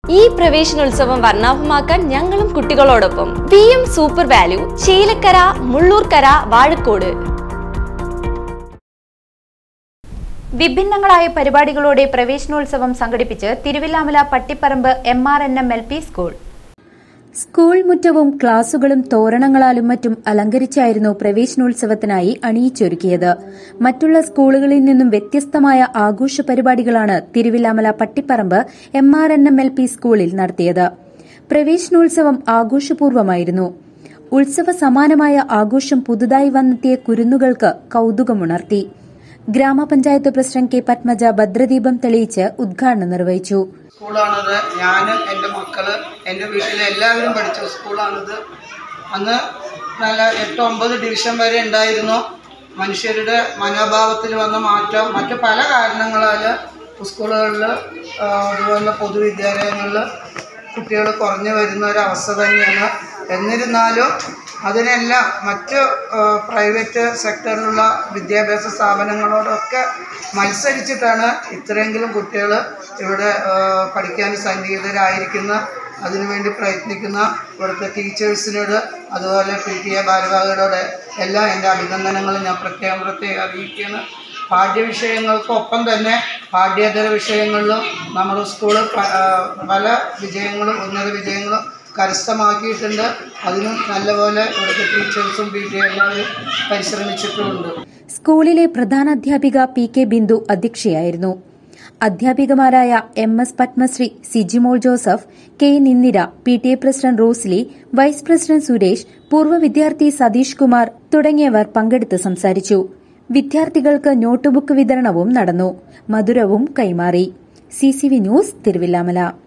ഈ പ്രവേശനോത്സവം വർണ്ണാഭമാക്കാൻ ഞങ്ങളും കുട്ടികളോടൊപ്പം V M super value Chelakkara Mullurkara Vazhakode വിഭിന്നങ്ങളായ പരിപാടികളോടെ പ്രവേശനോത്സവം സംഘടിപ്പിച്ച് Thiruvilwamala Pattiparambu M R N M L P school school മുറ്റവും ക്ലാസുകളും തോരണങ്ങളാലും മറ്റും അലങ്കരിച്ചായിരുന്നു പ്രവേശനോത്സവത്തിനായി അണിയിച്ചൊരുക്കിയത് മറ്റുള്ള സ്കൂളുകളിൽ നിന്നും വ്യത്യസ്തമായ ആഘോഷ പരിപാടികളാണ് Thiruvilwamala Pattiparambu M R N M L P സ്കൂളിൽ നടത്തിയത് പ്രവേശനോത്സവം ആഘോഷപൂർവ്വമായിരുന്നു ഉത്സവ സമാനമായ ആഘോഷം പുതുതായി വന്നെത്തിയ കുരുന്നുകൾക്ക് കൌതുകമുണർത്തി ഗ്രാമപഞ്ചായത്ത് പ്രസിഡന്റ് കെ പത്മജ ഭദ്രദീപം തെളിയിച്ച് ഉദ്ഘാടനം നിർവഹിച്ചു സ്കൂളാണിത് ഞാൻ എൻ്റെ മക്കള് എൻ്റെ വീട്ടിലെ എല്ലാവരും പഠിച്ച സ്കൂളാണിത് അന്ന് നല്ല എട്ട് ഒമ്പത് ഡിവിഷൻ വരെ ഉണ്ടായിരുന്നു മനുഷ്യരുടെ മനോഭാവത്തിൽ വന്ന മാറ്റം മറ്റ് പല കാരണങ്ങളാൽ സ്കൂളുകളിൽ അതുപോലെ പൊതുവിദ്യാലയങ്ങളിൽ കുട്ടികൾ കുറഞ്ഞു വരുന്ന ഒരു അവസ്ഥ തന്നെയാണ് എന്നിരുന്നാലും അതിനെല്ലാം മറ്റ് ആ, പ്രൈവറ്റ് സെക്ടറിലുള്ള വിദ്യാഭ്യാസ സ്ഥാപനങ്ങളോടൊക്കെ മത്സരിച്ചിട്ടാണ് ഇത്രയെങ്കിലും കുട്ടികൾ ഇവിടെ ആ, പഠിക്കാൻ സന്നിഹിതരായിരിക്കുന്ന അതിനുവേണ്ടി പ്രയത്നിക്കുന്ന ഇവിടുത്തെ ടീച്ചേഴ്സിനോട് അതുപോലെ പി ടി എ ഭാരവാഹികളോട് എല്ലാം എൻ്റെ അഭിനന്ദനങ്ങൾ ഞാൻ പ്രത്യേകം പ്രത്യേകം അറിയിക്കുകയാണ് പാഠ്യവിഷയങ്ങൾക്കൊപ്പം തന്നെ പാഠ്യേതര വിഷയങ്ങളിലും നമ്മുടെ സ്കൂള് പ- ആ, പല വിജയങ്ങളും ഉന്നത വിജയങ്ങളും കരസ്ഥമാക്കിയിട്ടുണ്ട് അതിനും നല്ലപോലെ ഇവിടുത്തെ ടീച്ചേഴ്സും പി ടി എല്ലാവരും പരിശ്രമിച്ചിട്ടുമുണ്ട് സ്കൂളിലെ പ്രധാനാധ്യാപിക പി കെ ബിന്ദു അധ്യക്ഷയായിരുന്നു അധ്യാപികമാരായ M S Padmasree Sijimol Joseph K Nindira P T A president Rosly vice president Suresh പൂർവ്വ വിദ്യാർത്ഥി സതീഷ് കുമാർ തുടങ്ങിയവർ പങ്കെടുത്ത് സംസാരിച്ചു വിദ്യാർത്ഥികൾക്ക് നോട്ടുബുക്ക് വിതരണവും നടന്നു മധുരവും കൈമാറി സിസിവി ന്യൂസ് തിരുവില്ലാമല